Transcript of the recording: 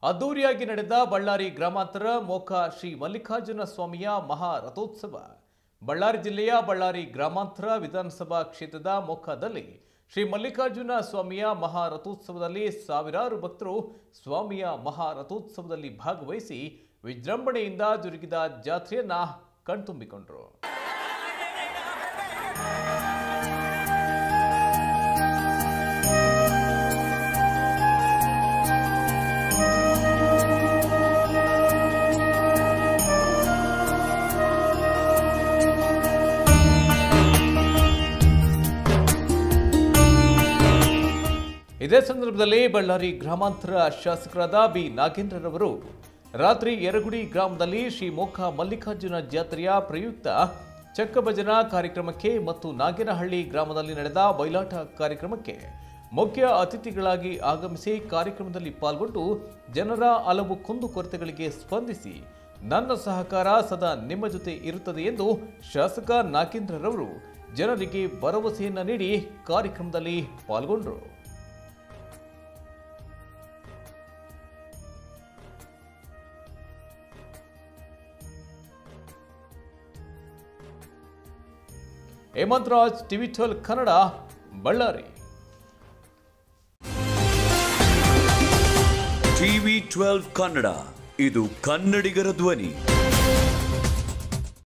ಅದ್ದೂರಿಯಾಗಿ ನಡೆದ ಬಳ್ಳಾರಿ ಗ್ರಾಮಾಂತರ ಮೋಕ ಶ್ರೀ ಮಲ್ಲಿಕಾರ್ಜುನ ಸ್ವಾಮಿಯ ಮಹಾ ರಥೋತ್ಸವ ಬಳ್ಳಾರಿ ಜಿಲ್ಲೆಯ ಬಳ್ಳಾರಿ ಗ್ರಾಮಾಂತರ ವಿಧಾನಸಭಾ ಕ್ಷೇತ್ರದ ಮೋಕದಲ್ಲಿ ಶ್ರೀ ಮಲ್ಲಿಕಾರ್ಜುನ ಸ್ವಾಮಿಯ ಮಹಾ ರಥೋತ್ಸವದಲ್ಲಿ ಸಾವಿರಾರು ಭಕ್ತರು ಸ್ವಾಮಿಯ ಮಹಾ ರಥೋತ್ಸವದಲ್ಲಿ ಭಾಗವಹಿಸಿ ವಿಜೃಂಭಣೆಯಿಂದ ಜರುಗಿದ ಜಾತ್ರೆಯನ್ನ ಕಣ್ತುಂಬಿಕೊಂಡರು ಇದೇ ಸಂದರ್ಭದಲ್ಲಿ ಬಳ್ಳಾರಿ ಗ್ರಾಮಾಂತರ ಶಾಸಕರಾದ ಬಿ ನಾಗೇಂದ್ರರವರು ರಾತ್ರಿ ಯರಗುಡಿ ಗ್ರಾಮದಲ್ಲಿ ಶ್ರೀ ಮೋಖ ಮಲ್ಲಿಕಾರ್ಜುನ ಜಾತ್ರೆಯ ಪ್ರಯುಕ್ತ ಚಕ್ಕಭಜನಾ ಕಾರ್ಯಕ್ರಮಕ್ಕೆ ಮತ್ತು ನಾಗೇನಹಳ್ಳಿ ಗ್ರಾಮದಲ್ಲಿ ನಡೆದ ಬಯಲಾಟ ಕಾರ್ಯಕ್ರಮಕ್ಕೆ ಮುಖ್ಯ ಅತಿಥಿಗಳಾಗಿ ಆಗಮಿಸಿ ಕಾರ್ಯಕ್ರಮದಲ್ಲಿ ಪಾಲ್ಗೊಂಡು ಜನರ ಹಲವು ಕುಂದುಕೊರತೆಗಳಿಗೆ ಸ್ಪಂದಿಸಿ ನನ್ನ ಸಹಕಾರ ಸದಾ ನಿಮ್ಮ ಜೊತೆ ಇರುತ್ತದೆ ಎಂದು ಶಾಸಕ ನಾಗೇಂದ್ರರವರು ಜನರಿಗೆ ಭರವಸೆಯನ್ನ ನೀಡಿ ಕಾರ್ಯಕ್ರಮದಲ್ಲಿ ಪಾಲ್ಗೊಂಡರು Hemanth Raj TV twelve Kannada Ballari TV twelve Kannada ಇದು ಕನ್ನಡಿಗರ ಧ್ವನಿ